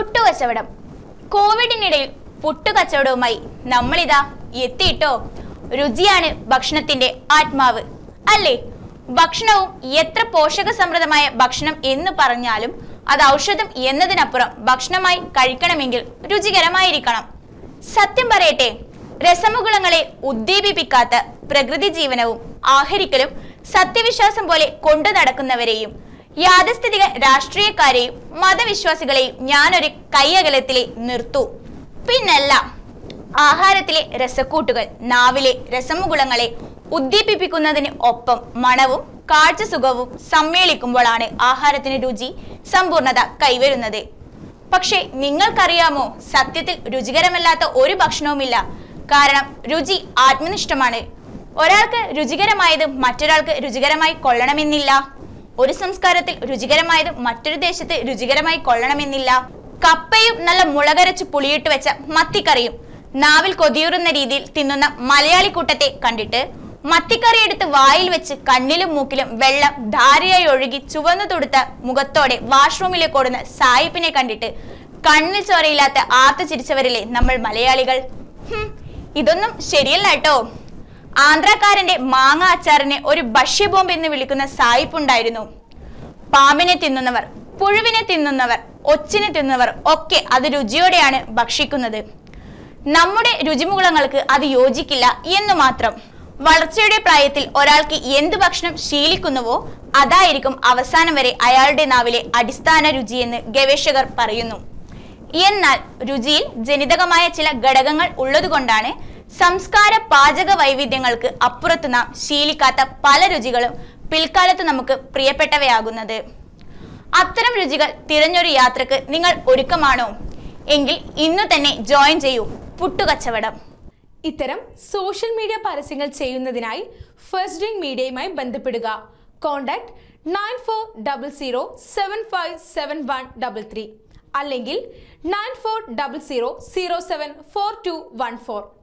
പുട്ടുകച്ചവടം കോവിഡിനിടയിൽ പുട്ടുകച്ചവടവുമായി നമ്മളിതാ എത്തിയിട്ടോ രുചിയാണ് ഭക്ഷണത്തിന്റെ ആത്മാവ് അല്ലേ ഭക്ഷണവും എത്ര പോഷക സമൃദ്ധമായ ഭക്ഷണം എന്ന് പറഞ്ഞാലും അത് ഔഷധം എന്നതിനപ്പുറം ഭക്ഷണമായി കഴിക്കണമെങ്കിൽ രുചികരമായിരിക്കണം സത്യം പറയട്ടെ രസമുകുളങ്ങളെ ഉദ്ദീപിപ്പിക്കാത്ത പ്രകൃതി ജീവനവും ആഹരിക്കലും സത്യവിശ്വാസം പോലെ കൊണ്ടു നടക്കുന്നവരെയും യാഥാസ്ഥിതിക രാഷ്ട്രീയക്കാരെയും മതവിശ്വാസികളെയും ഞാനൊരു കൈയകലത്തിലെ നിർത്തൂ പിന്നല്ല ആഹാരത്തിലെ രസക്കൂട്ടുകൾ നാവിലെ രസമുകുളങ്ങളെ ഉദ്ദീപിപ്പിക്കുന്നതിന് ഒപ്പം മണവും കാഴ്ചസുഖവും സമ്മേളിക്കുമ്പോഴാണ് ആഹാരത്തിന് രുചി സമ്പൂർണത കൈവരുന്നത് പക്ഷേ നിങ്ങൾക്കറിയാമോ സത്യത്തിൽ രുചികരമല്ലാത്ത ഒരു ഭക്ഷണവുമില്ല കാരണം രുചി ആത്മനിഷ്ഠമാണ് ഒരാൾക്ക് രുചികരമായത് മറ്റൊരാൾക്ക് രുചികരമായി കൊള്ളണമെന്നില്ല ഒരു സംസ്കാരത്തിൽ രുചികരമായത് മറ്റൊരു ദേശത്ത് രുചികരമായി കൊള്ളണമെന്നില്ല കപ്പയും നല്ല മുളകരച്ച് പുളിയിട്ട് വെച്ച മത്തിക്കറിയും നാവിൽ കൊതിയൂറുന്ന രീതിയിൽ തിന്നുന്ന മലയാളി കൂട്ടത്തെ കണ്ടിട്ട് മത്തിക്കറി എടുത്ത് വായിൽ വെച്ച് കണ്ണിലും മൂക്കിലും വെള്ളം ധാരയായി ഒഴുകി ചുവന്നു തൊടുത്ത മുഖത്തോടെ വാഷ്റൂമിലേക്ക് ഓടുന്ന സായിപ്പിനെ കണ്ടിട്ട് കണ്ണിൽ ചോരയില്ലാത്ത ആർത്ത് ചിരിച്ചവരില്ലേ നമ്മൾ മലയാളികൾ ഹും, ഇതൊന്നും ശരിയല്ല കേട്ടോ ആന്ധ്രാക്കാരന്റെ മാങ്ങ അച്ചാറിനെ ഒരു ഭക്ഷ്യബോംബ് എന്ന് വിളിക്കുന്ന സായിപ്പുണ്ടായിരുന്നു പാമ്പിനെ തിന്നുന്നവർ പുഴുവിനെ തിന്നുന്നവർ ഒച്ചിനെ തിന്നുന്നവർ ഒക്കെ അത് രുചിയോടെയാണ് ഭക്ഷിക്കുന്നത് നമ്മുടെ രുചിമുകുളങ്ങൾക്ക് അത് യോജിക്കില്ല എന്ന് മാത്രം വളർച്ചയുടെ പ്രായത്തിൽ ഒരാൾക്ക് എന്ത് ഭക്ഷണം ശീലിക്കുന്നുവോ അതായിരിക്കും അവസാനം വരെ അയാളുടെ നാവിലെ അടിസ്ഥാന രുചിയെന്ന് ഗവേഷകർ പറയുന്നു എന്നാൽ രുചിയിൽ ജനിതകമായ ചില ഘടകങ്ങൾ ഉള്ളതുകൊണ്ടാണ് സംസ്കാര പാചക വൈവിധ്യങ്ങൾക്ക് അപ്പുറത്ത് നാം ശീലിക്കാത്ത പല രുചികളും പിൽക്കാലത്ത് നമുക്ക് പ്രിയപ്പെട്ടവയാകുന്നത് അത്തരം രുചികൾ തിരഞ്ഞൊരു യാത്രക്ക് നിങ്ങൾ ഒരുക്കമാണോ എങ്കിൽ ഇന്നു തന്നെ ജോയിൻ ചെയ്യൂ പുട്ടുകച്ചവടം ഇത്തരം സോഷ്യൽ മീഡിയ പരസ്യങ്ങൾ ചെയ്യുന്നതിനായി ഫസ്റ്റ് ഡ്രിങ്ക് മീഡിയയുമായി ബന്ധപ്പെടുക contact nine four double zero seven five seven one double three അല്ലെങ്കിൽ nine four double zero zero seven four two one four